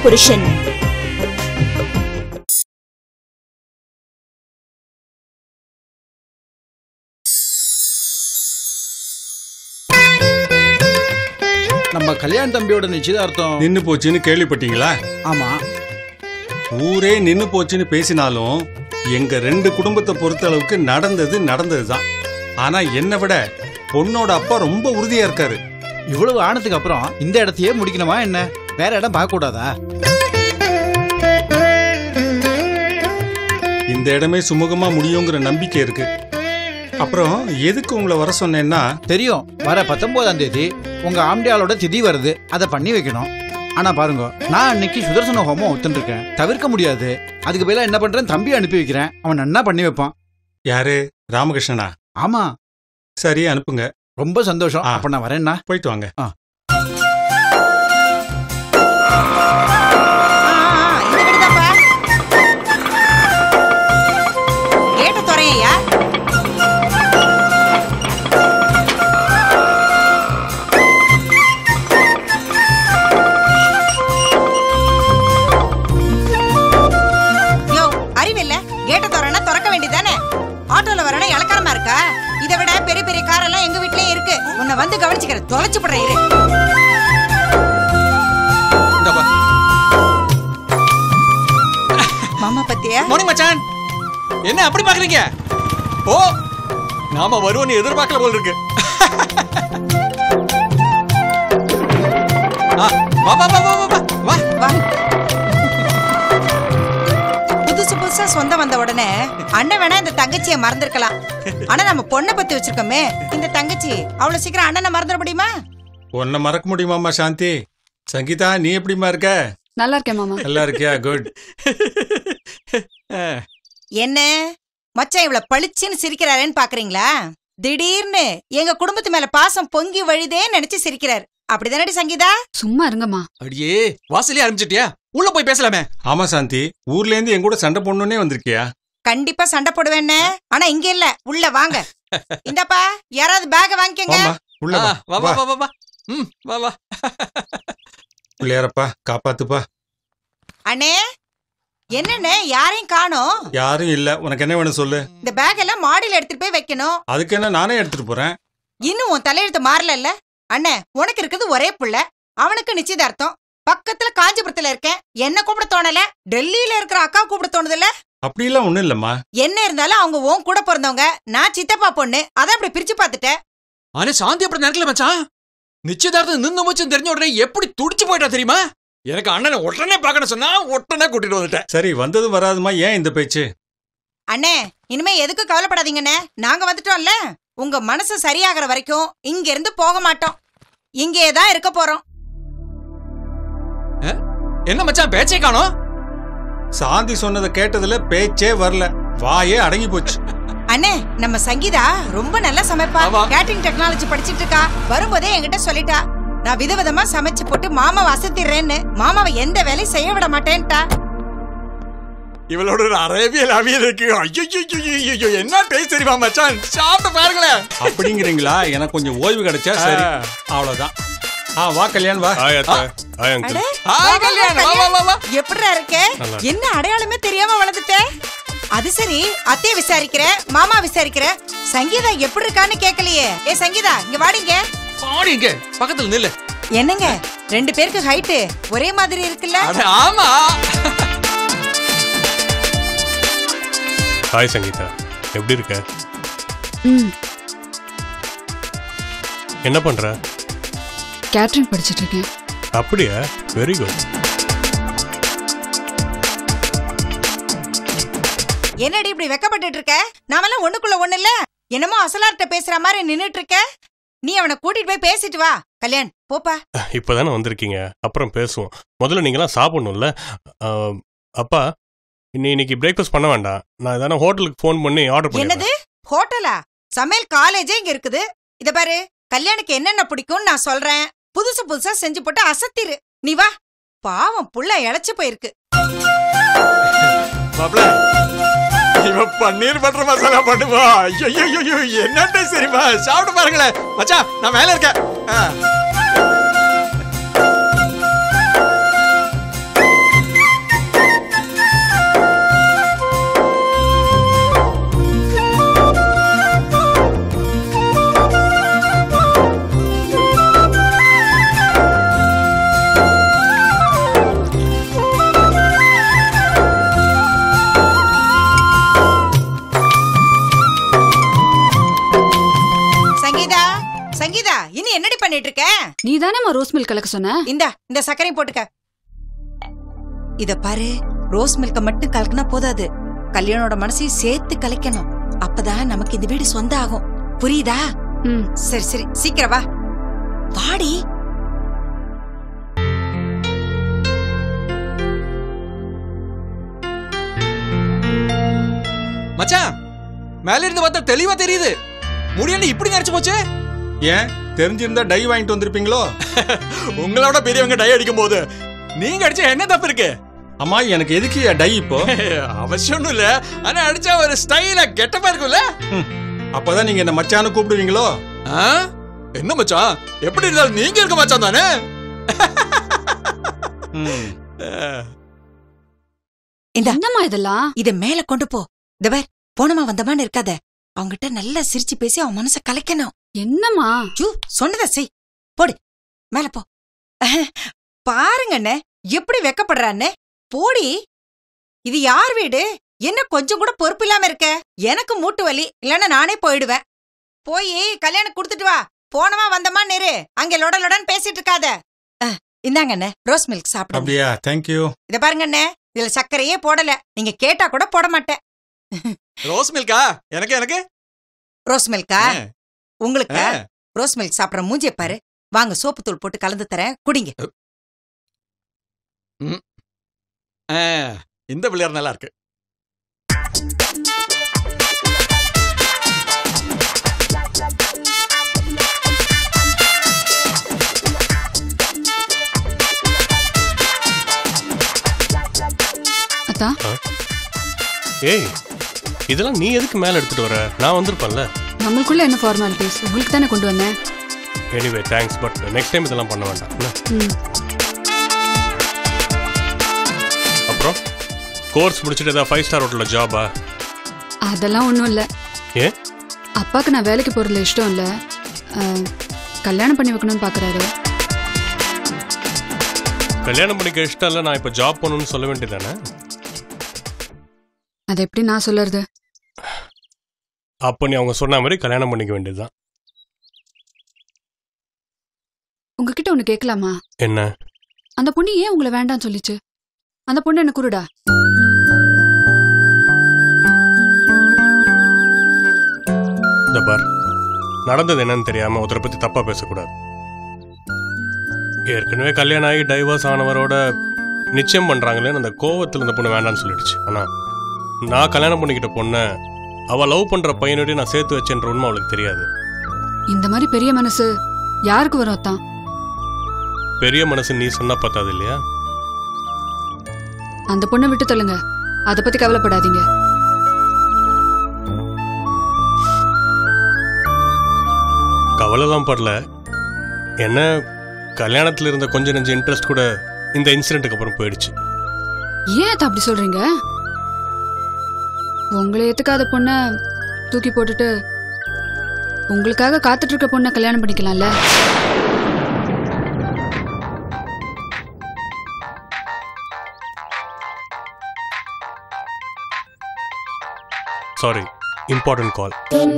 புருஷன் நம்ம கல்யாண தம்பியோட நிச்சயதார்த்தம் நின்னு போச்சுன்னு கேள்விப்பட்டீங்களா ஆமா ஊரே நின்னு போச்சுன்னு பேசினாலும் எங்க ரெண்டு குடும்பத்தை பொறுத்த அளவுக்கு நடந்தது நடந்ததுதான் ஆனா என்னை விட பொண்ணோட அப்பா ரொம்ப உறுதியா இருக்காரு இவ்வளவு ஆனதுக்கு அப்புறம் இந்த இடத்தையே முடிக்கணுமா என்ன வேற இடம் பார்க்க கூடாதா இந்த இடமே சுமூகமா முடியுங்கிற நம்பிக்கை இருக்கு அப்புறம் எதுக்கு உங்களை வர சொன்னேன்னா தெரியும் வர பத்தொன்பதாம் தேதி உங்க ஆம்டியாலோட திதி வருது அதை பண்ணி வைக்கணும் ஆனா பாருங்க நான் அன்னைக்கு சுதர்சன ஹோமம் ஒத்துருக்கேன் தவிர்க்க முடியாது அதுக்கு பதிலா என்ன பண்றேன் தம்பி அனுப்பி வைக்கிறேன் அவன் நன்னா பண்ணி வைப்பான் யாரு ராமகிருஷ்ணனா ஆமா சரி அனுப்புங்க ரொம்ப சந்தோஷம் ஆ. அப்ப நான் வரேன்னா போயிட்டு வாங்க ஆ, ஆ, இந்த வீடுதாப்பா கேட்ட துறையா யோ அறிவில்ல கேட்ட துறனா திறக்க வேண்டியதானே ஆட்டோல வரனா இலக்காரமா இருக்கா இதை விட பெரிய பெரிய கார் எல்லாம் எங்க வீட்லயே இருக்கு உன்னை வந்து கவனிச்சுக்கிறேன் தொலைச்சு போடுறேன் இரு மாமா பத்தியா மார்னிங் மச்சான் என்ன அப்படி பாக்குறீங்க ஓ நாம வருவோம்னு எதிர்பார்க்கல போல இருக்கு ஆ, வா வா வா வா வா, வா வா வா புதுசு புதுசா சொந்தம் வந்த உடனே அண்ணன் வேணா இந்த தங்கச்சியை மறந்திருக்கலாம் ஆனா நம்ம பொண்ணை பத்தி வச்சிருக்கோமே இந்த தங்கச்சி அவ்வளவு சீக்கிரம் அண்ணனை மறந்துட முடியுமா உன்னை மறக்க முடியுமாம்மா சாந்தி சங்கீதா நீ எப்படிம்மா இருக்க நல்லா இருக்கேன் மாமா நல்லா இருக்கியா குட் என்ன மச்சான் இவ்வளவு பளிச்சுன்னு சிரிக்கிறாரேன்னு பாக்குறீங்களா திடீர்னு எங்க குடும்பத்து மேல பாசம் பொங்கி வழிதே நினைச்சு சிரிக்கிறாரு அப்படிதானடி சங்கீதா சும்மா இருங்கம்மா அடியே வாசலே ஆரம்பிச்சிட்டியா உள்ள போய் பேசலாமே ஆமா சாந்தி ஊர்ல இருந்து என் கூட சண்டை போடணுன்னே வந்திருக்கியா கண்டிப்பா சண்டை போடுவேன்னு ஆனா இங்க இல்ல உள்ள வாங்க இந்தப்பா யாராவது பேக வாங்கிக்கங்க வாம்மா உள்ள ஆ, வா வா வா வா வா வா வா ம் வா வா பிள்ளையாரப்பா காப்பாத்துப்பா அண்ணே என்னண்ணே யாரையும் காணோம் யாரும் இல்ல உனக்கு என்ன வேணும் சொல்லு இந்த பேக் எல்லாம் மாடியில எடுத்துட்டு போய் வைக்கணும் அதுக்கு என்ன நானே எடுத்துட்டு போறேன் இன்னும் உன் தலையெழுத்து மாறலல்ல அண்ணே உனக்கு இருக்குது ஒரே புள்ள அவனுக்கு நிச்சயதார்த்தம் பக்கத்துல காஞ்சிபுரத்துல இருக்கேன் என்ன கூப்பிட தோணல டெல்லியில இருக்கிற அக்கா கூப்பிட தோணுதுல்ல அப்படிலாம் ஒண்ணும் இல்லம்மா என்ன இருந்தாலும் அவங்க உன் கூட பிறந்தவங்க நான் சித்தப்பா பொண்ணு அதான் அப்படி பிரிச்சு பார்த்துட்டேன் ஆனா சாந்தி அப்படி நினைக்கல மச்சான் நிச்சயதார்த்தம் நின்னு போச்சு தெரிஞ்ச உடனே எப்படி துடிச்சு போயிட்டா தெரியுமா எனக்கு அண்ணனை உடனே பார்க்கணும் சொன்னா உடனே கூட்டிட்டு வந்துட்டேன் சரி வந்ததும் வராதுமா ஏன் இந்த பேச்சு அண்ணே இனிமே எதுக்கும் கவலைப்படாதீங்கண்ணே நாங்க வந்துட்டோம்ல உங்க மனசு சரியாகிற வரைக்கும் இங்க இருந்து போக மாட்டோம் இங்கே தான் இருக்க போறோம் என்ன மச்சான் பேச்சே காணோம் சாந்தி சொன்னதை கேட்டதுல பேச்சே வரல வாயே அடங்கி போச்சு அண்ணே நம்ம சங்கீதா ரொம்ப நல்லா சமைப்பா ஆமா. கேட்டரிங் டெக்னாலஜி படிச்சிட்டு இருக்கா வரும்போதே என்கிட்ட சொல்லிட்டா நான் விதவிதமா சமைச்சு போட்டு மாமாவை அசத்திடுறேன்னு மாமாவை எந்த வேலையும் செய்ய விட மாட்டேன்ட்டா இவளோட ஒரு அரேபியல் அவியல் இருக்கு ஐயோ என்ன டேஸ்ட் தெரியுமா மச்சான் சாப்பிட்டு பாருங்களேன் அப்படிங்கிறீங்களா எனக்கு கொஞ்சம் ஓய்வு கிடைச்சா சரி அவ்வளவுதான் ஆ வா கல்யாண் வா ஹாய் அத்தை ஹாய் அங்கிள் ஹாய் கல்யாண் வா வா வா வா எப்படிடா இருக்க நல்லா என்ன அடையாளமே தெரியாம வளர்ந்துட்ட அது சரி அத்தைய விசாரிக்கிற மாமா விசாரிக்கிற சங்கீதா எப்படி இருக்கான்னு கேட்கலையே ஏ சங்கீதா இங்க வாடிங்க பாடி இங்க பக்கத்துல நில்லு என்னங்க ரெண்டு பேருக்கு ஹைட்டு ஒரே மாதிரி இருக்குல்ல அட ஆமா ஹாய் சங்கீதா எப்படி இருக்க ம் என்ன பண்ற கேட்டரிங் படிச்சிட்டு இருக்கேன் அப்படியா வெரி குட் என்னடி இப்படி வெக்கப்பட்டுட்டு இருக்க நாமெல்லாம் ஒண்ணுக்குள்ள ஒண்ணு இல்ல என்னமோ அசலார்ட்ட பேசுற மாதிரி நின்னுட்டு இருக்க நீ அவனை கூட்டிட்டு போய் பேசிட்டு வா கல்யாண் போப்பா இப்பதானே வந்திருக்கீங்க அப்புறம் பேசுவோம் முதல்ல நீங்களாம் சாப்பிடணும்ல ஆஹ், அப்பா இன்னி இன்னைக்கு பிரேக்ஃபாஸ்ட் பண்ண வேண்டாம் நான் தானே ஹோட்டலுக்கு ஃபோன் பண்ணி ஆர்டர் என்னது பண்ணிடுறேன் ஹோட்டலா சமையல் காலேஜே இங்க இருக்குது இத பாரு கல்யாணுக்கு என்னென்ன பிடிக்கும்னு நான் சொல்றேன் புதுசு புதுசா செஞ்சு போட்டு அசத்திரு நீ வா பாவம் புள்ள இழைச்சு போயிருக்கு மாப்ள இவ பன்னீர் பட்டர் மசாலா பண்ணுவா ஐயோ ஐயோ என்ன டேஸ்ட் தெரியுமா சாப்பிட்டு பாருங்களேன் மச்சான் நான் மேல இருக்கேன் ஆ. நீ தானேம்மா ரோஸ் மில்க் கலக்க சொன்ன இந்தா இந்த சர்க்கரையும் போட்டுக்க இத பாரு ரோஸ் மில்க மட்டும் கலக்கினா போதாது கல்யாணோட மனசையும் சேர்த்து கலக்கணும் அப்பதான் நமக்கு இந்த வீடு சொந்த ஆகும் புரியுதா ம் சரி சரி சீக்கிரம் வா வாடி மச்சான் மேல இருந்து பார்த்தா தெளிவா தெரியுது முடியன்னு இப்படி நடிச்சு போச்சு ஏன் தெரிஞ்சிருந்தா டை வாங்கிட்டு வந்திருப்பீங்களோ உங்களோட பெரியவங்க டை அடிக்கும் போது நீங்க அடிச்சா என்ன தப்பு இருக்கு அம்மா எனக்கு எதுக்கு டை இப்போ அவசியம் ஒண்ணும் இல்ல ஆனா அடிச்சா ஒரு ஸ்டைலா கெட்டப்பா இருக்கும்ல அப்பதான் நீங்க என்ன மச்சான்னு கூப்பிடுவீங்களோ ஆ? என்ன மச்சான் எப்படி இருந்தாலும் நீங்க இருக்க மச்சான் தானே ம். இந்தா என்னம்மா இதெல்லாம் இத மேல கொண்டு போ இதவர் போனமா வந்தமான்னு இருக்காத அவங்கிட்ட நல்லா சிரிச்சு பேசி அவன் மனச கலைக்கணும் என்னம்மா ஐயோ சொன்னத செய் போடு மேல போ பாருங்க அண்ணே எப்படி வெக்கப்படுறான்னு போடி இது யார் வீடு என்ன கொஞ்சம் கூட பொறுப்பு இல்லாம இருக்க எனக்கு மூட்டு வலி இல்லன்னா நானே போயிடுவேன் போய் கல்யாணம் கொடுத்துட்டு வா போனமா வந்தமா நேரு அங்க லொட லொடன்னு பேசிட்டு இருக்காத அஹ், இந்தாங்க அண்ணே ரோஸ் மில்க் சாப்பிடுங்க அப்படியா தேங்க்யூ இத பாருங்க அண்ணே இதுல சர்க்கரையே போடல நீங்க கேட்டா கூட போட மாட்டேன் ரோஸ் மில்கா எனக்கு எனக்கு ரோஸ் மில்கா ஆ, உங்களுக்கு ஆ. ரோஸ் மில்க் சாப்பிடுற மூஞ்சிய பாரு வாங்க சோப்பு தூள் போட்டு கலந்து தரேன் குடிங்க ஆ, இந்த பிள்ளையார் நல்லா இருக்கு அத்தா ஏய் இதெல்லாம் நீ எதுக்கு மேலே எடுத்துட்டு வர நான் வந்திருப்பேன்ல நம்மளுக்குள்ள என்ன ஃபார்மாலிட்டிஸ் உங்களுக்கு தானே கொண்டு வந்தேன் anyway thanks but next time இதெல்லாம் பண்ண வேண்டாம் என்ன? ம் அப்புறம் கோர்ஸ் முடிச்சுட்டு ஏதாவது ஃபைவ் ஸ்டார் ஹோட்டலில் ஜாபா அதெல்லாம் ஒன்றும் இல்லை ஏன் அப்பாவுக்கு நான் வேலைக்கு போகிறதுல இஷ்டம் இல்லை கல்யாணம் பண்ணி வைக்கணும்னு பார்க்குறாரு கல்யாணம் பண்ணிக்க இஷ்டம் இல்லை நான் இப்போ ஜாப் பண்ணணும்னு சொல்ல வேண்டியதானே அதை எப்படி நான் சொல்லறது அப்போ நீ அவங்க சொன்ன மாதிரி கல்யாணம் பண்ணிக்க வேண்டியதுதான் உங்ககிட்ட ஒன்று கேட்கலாமா என்ன அந்த பொண்ணு ஏன் உங்களை வேண்டாம்னு சொல்லிச்சு அந்த பொண்ணு என்ன குருடா இந்த பார் நடந்தது என்னன்னு தெரியாம ஒருத்தரை பத்தி தப்பா பேசக்கூடாது ஏற்கனவே கல்யாணம் ஆகி டைவர்ஸ் ஆனவரோட நிச்சயம் பண்றாங்களேன்னு அந்த கோவத்துல இந்த பொண்ணு வேண்டாம்னு சொல்லிடுச்சு ஆனா நான் கல்யாணம் பண்ணிக்கிட்ட பொண்ணை அவ லவ் பண்ற பையனோடய நான் சேர்த்து வச்சேன்ற உண்மை அவளுக்கு தெரியாது இந்த மாதிரி பெரிய மனசு யாருக்கு வரும் அத்தான் பெரிய மனசு நீ சொன்னா பத்தாது இல்லையா அந்த பொண்ணை விட்டு தொல்லுங்க அதை பத்தி கவலைப்படாதீங்க கவலைலாம் படல என்ன கல்யாணத்துல இருந்த கொஞ்சம் நெஞ்ச இன்ட்ரெஸ்ட் கூட இந்த இன்சிடென்ட்டுக்கு அப்புறம் போயிடுச்சு ஏன் அத்தா அப்படி சொல்றீங்க உங்களை ஏத்துக்காத பொண்ணை தூக்கி போட்டுட்டு உங்களுக்காக காத்துட்டு இருக்க பொண்ணை கல்யாணம் பண்ணிக்கலாம்ல சாரி இம்பார்ட்டன்ட் கால்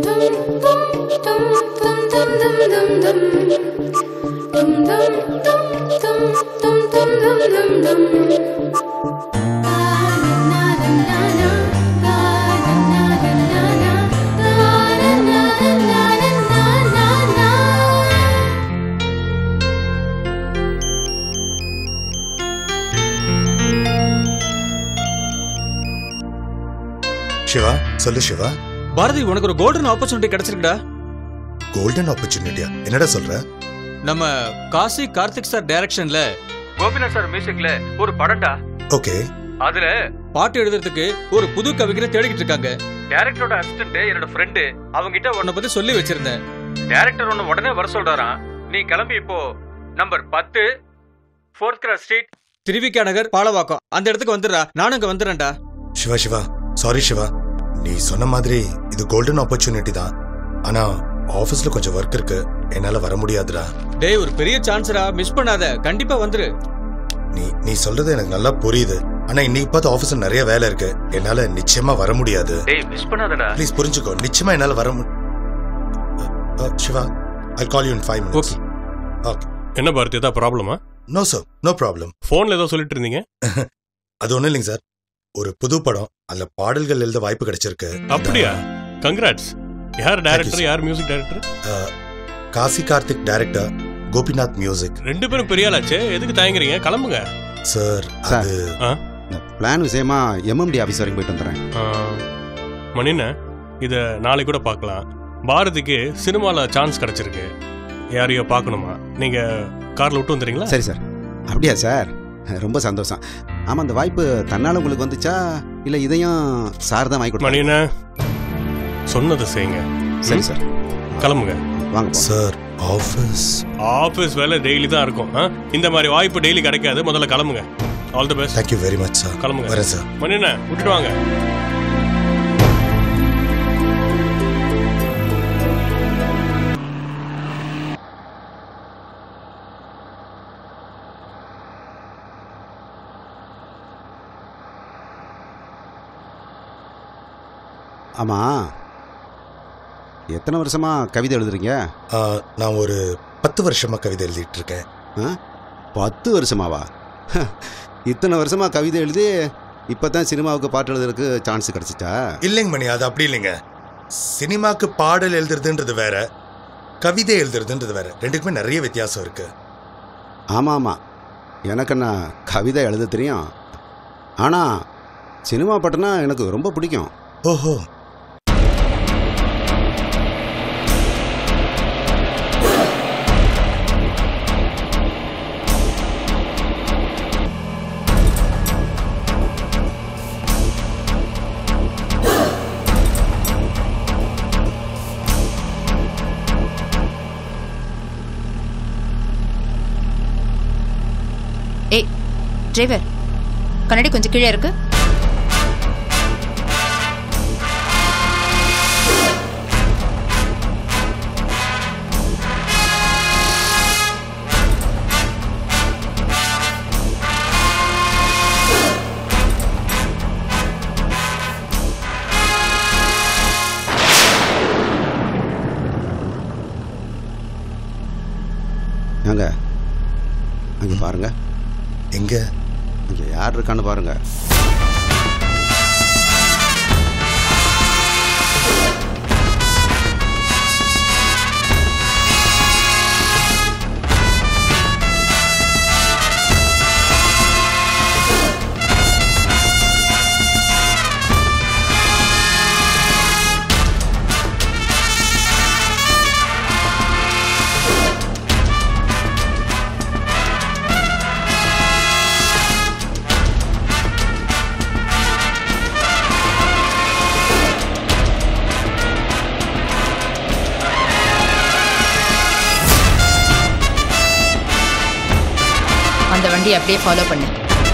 சிவா சொல்லு சிவா பாரதி உனக்கு ஒரு கோல்டன் ஆப்பர்ச்சுனிட்டி கிடைச்சிருக்குடா கோல்டன் ஆப்பர்ச்சுனிட்டியா என்னடா சொல்ற நம்ம காசி கார்த்திக் சார் டைரக்ஷன்ல கோபிநாத் சார் மியூசிக்ல ஒரு படம்டா ஓகே அதுல பாட்டு எழுதுறதுக்கு ஒரு புது கவிஞரை தேடிக்கிட்டு இருக்காங்க டேரக்டரோட அசிஸ்டன்ட் என்னோட ஃப்ரெண்டு அவங்க கிட்ட உன்னை பத்தி சொல்லி வச்சிருந்தேன் டேரக்டர் உன்னை உடனே வர சொல்றாராம் நீ கிளம்பி இப்போ நம்பர் பத்து fourth cross street Thiruvika Nagar Palavakkam அந்த இடத்துக்கு வந்துடுறா நானும் அங்க வந்துடுறேன்டா சிவா சிவா சாரி சிவா நீ சொன்ன மாதிரி இது கோல்டன் ஆப்பர்ச்சுனிட்டி தான் ஆனா ஆபீஸ்ல கொஞ்சம் ஒர்க் இருக்கு என்னால வர முடியாதுடா டேய் ஒரு பெரிய சான்ஸ்ரா மிஸ் பண்ணாத கண்டிப்பா வந்துரு நீ நீ சொல்றது எனக்கு நல்லா புரியுது ஆனா இன்னைக்கு பார்த்து ஆபீஸ்ல நிறைய வேலை இருக்கு என்னால நிச்சயமா வர முடியாது டேய் மிஸ் பண்ணாதடா ப்ளீஸ் புரிஞ்சுக்கோ நிச்சயமா என்னால வர மு- அ, அ, Siva I call you in five minutes Okay. Okay என்ன பாரதி ஏதாவது ப்ராப்ளமா நோ சார் நோ ப்ராப்ளம் ஃபோனில் ஏதோ சொல்லிட்டு இருந்தீங்க அது ஒன்றும் இல்லைங்க சார் ஒரு புது படம் அதில் பாடல்கள் எழுத வாய்ப்பு கிடைச்சிருக்கு அப்படியா கங்க்ராட்ஸ் யார் டைரக்டர் sir. யார் மியூசிக் டைரக்டர் அஹ், காசி கார்த்திக் டைரக்டர் கோபிநாத் மியூசிக் ரெண்டு பேரும் பெரிய ஆளாச்சே எதுக்கு தயங்குறீங்க கிளம்புங்க சார் சார். அது இந்த பிளான் விஷயமா எம்எம்டி ஆஃபீஸ் வரைக்கும் போயிட்டு வந்துடுறேன் மணின இதை நாளைக்கு கூட பார்க்கலாம் பாரதிக்கு சினிமாவில் சான்ஸ் கிடைச்சிருக்கு யாரையோ பார்க்கணுமா நீங்கள் காரில் விட்டு வந்துடுறீங்களா சரி சார் அப்படியா சார் ரொம்ப சந்தோஷம் ஆமாம் அந்த வாய்ப்பு தன்னால் உங்களுக்கு வந்துச்சா இல்லை இதையும் சார் தான் வாங்கி கொடுத்தாரு மணின சொன்னதை செய்யுங்க சரி சார் கிளம்புங்க வாங்க போலாம். சார் ஆஃபீஸ் ஆஃபீஸ் வேலை டெய்லி தான் இருக்கும் ஆ? இந்த மாதிரி வாய்ப்பு டெய்லி கிடைக்காது முதல்ல கிளம்புங்க all the best thank you very much sir கிளம்புங்க வரேன் சார் மணின விட்டுட்டு வாங்க ஆமாம் எத்தனை வருஷமா கவிதை எழுதுறீங்க அஹ், நான் ஒரு பத்து வருஷமா கவிதை எழுதிட்டு இருக்கேன் பத்து வருஷமாவா இத்தனை வருஷமா கவிதை எழுதி இப்போ தான் சினிமாவுக்கு பாட்டு எழுதுறதுக்கு சான்ஸ் கிடச்சிச்சா இல்லைங்க மணி அது அப்படி இல்லைங்க சினிமாக்கு பாடல் எழுதுறதுன்றது வேற கவிதை எழுதுறதுன்றது வேற ரெண்டுக்குமே நிறைய வித்தியாசம் இருக்கு ஆமாம் ஆமாம் எனக்கு நான் கவிதை எழுத தெரியும் ஆனால் சினிமா பாட்டுனா எனக்கு ரொம்ப பிடிக்கும் ஓஹோ ஏய் டிரைவர் கண்ணாடி கொஞ்சம் கீழே இருக்கு ஏங்க அங்கே பாருங்க எங்க அங்கே யார் இருக்கான்னு பாருங்க அந்த வண்டியை அப்படியே ஃபாலோ பண்ணு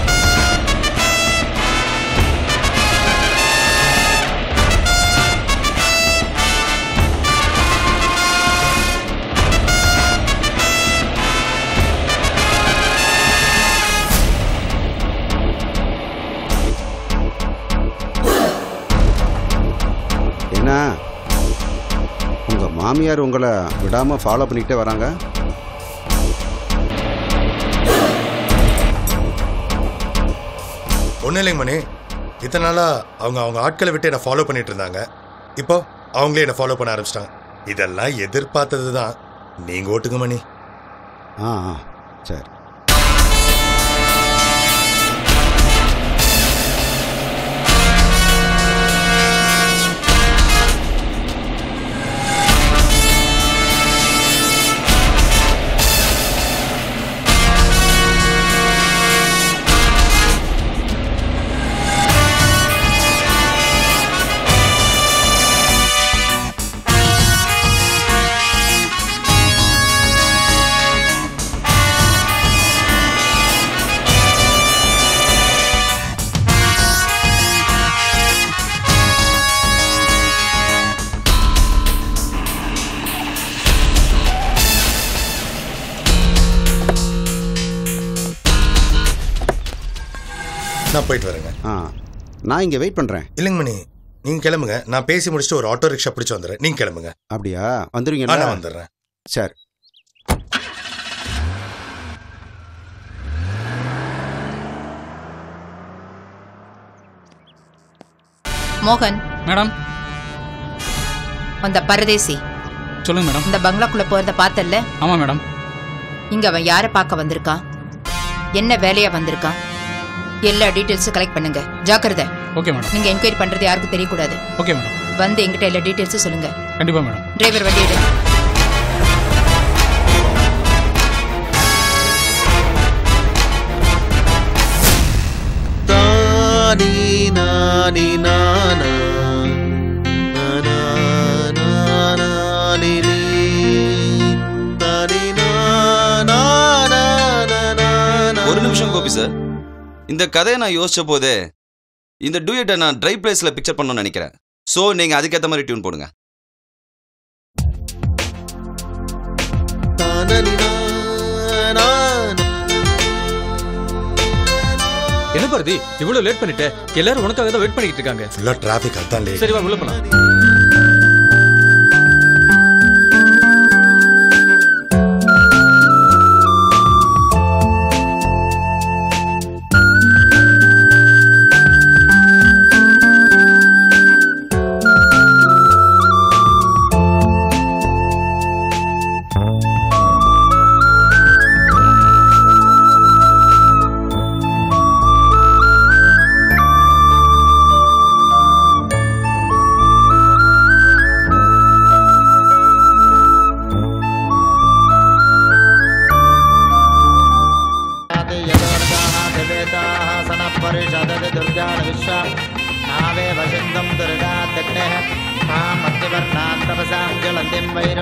என்ன உங்கள் மாமியார் உங்களை விடாமல் ஃபாலோ பண்ணிக்கிட்டே வராங்க ஒன்றும் இல்லைங்க மணி இத்தனை நாளா அவங்க அவங்க ஆட்களை விட்டு என்னை ஃபாலோ பண்ணிட்டு இருந்தாங்க இப்போ அவங்களே என்னை ஃபாலோ பண்ண ஆரம்பிச்சிட்டாங்க இதெல்லாம் எதிர்பார்த்தது தான் நீங்கள் ஓட்டுங்க மணி ஆ ஆ சரி நான் போயிட்டு வரேங்க ஆ நான் இங்கே வெயிட் பண்ணுறேன் இல்லைங்க மணி நீங்கள் கிளம்புங்க நான் பேசி முடிச்சுட்டு ஒரு ஆட்டோ ரிக்ஷா பிடிச்சி வந்துடுறேன் நீங்கள் கிளம்புங்க அப்படியா ஆ, வந்துருவீங்களா நான் வந்துடுறேன் சரி மோகன் மேடம் அந்த பரதேசி சொல்லுங்க மேடம் இந்த பங்களாக்குள்ள போறத பார்த்தல்ல ஆமா மேடம் இங்க அவன் யாரை பார்க்க வந்திருக்கான் என்ன வேலையா வந்திருக்கான் எல்லா டீட்டெயில்ஸும் கலெக்ட் பண்ணுங்க ஜாக்கிரதை ஓகே மேடம் நீங்க என்கொயரி பண்றது யாருக்கும் தெரியக்கூடாது ஓகே மேடம் வந்து எங்கிட்ட எல்லா டீட்டெயில்ஸும் சொல்லுங்க கண்டிப்பா மேடம் டிரைவர் வண்டி எடு தானி நானி நானா நானா நானி நீ. தானி நானா நானா ஒரு நிமிஷம் கோபி சார் இந்த கதையை நான் யோசிச்ச போதே இந்த டூயட்டை நான் ட்ரை பிளேஸ்ல பிக்சர் பண்ணணும்னு நினைக்கிறேன் ஸோ நீங்க அதுக்கேற்ற மாதிரி டியூன் போடுங்க தானி நானா என்ன பாரதி இவ்வளவு லேட் பண்ணிட்ட எல்லாரும் உனக்காக தான் வெயிட் பண்ணிட்டு இருக்காங்க ஃபுல்லா டிராஃபிக் அதான் லேட் சரி வா உள்ள போலாம் परिषदति दुर्गाण विश्वा नावे वसिन्दं दुर्गा दग्नेः तां मध्यवर्णात् तपसां ज्वलन्तीं वैर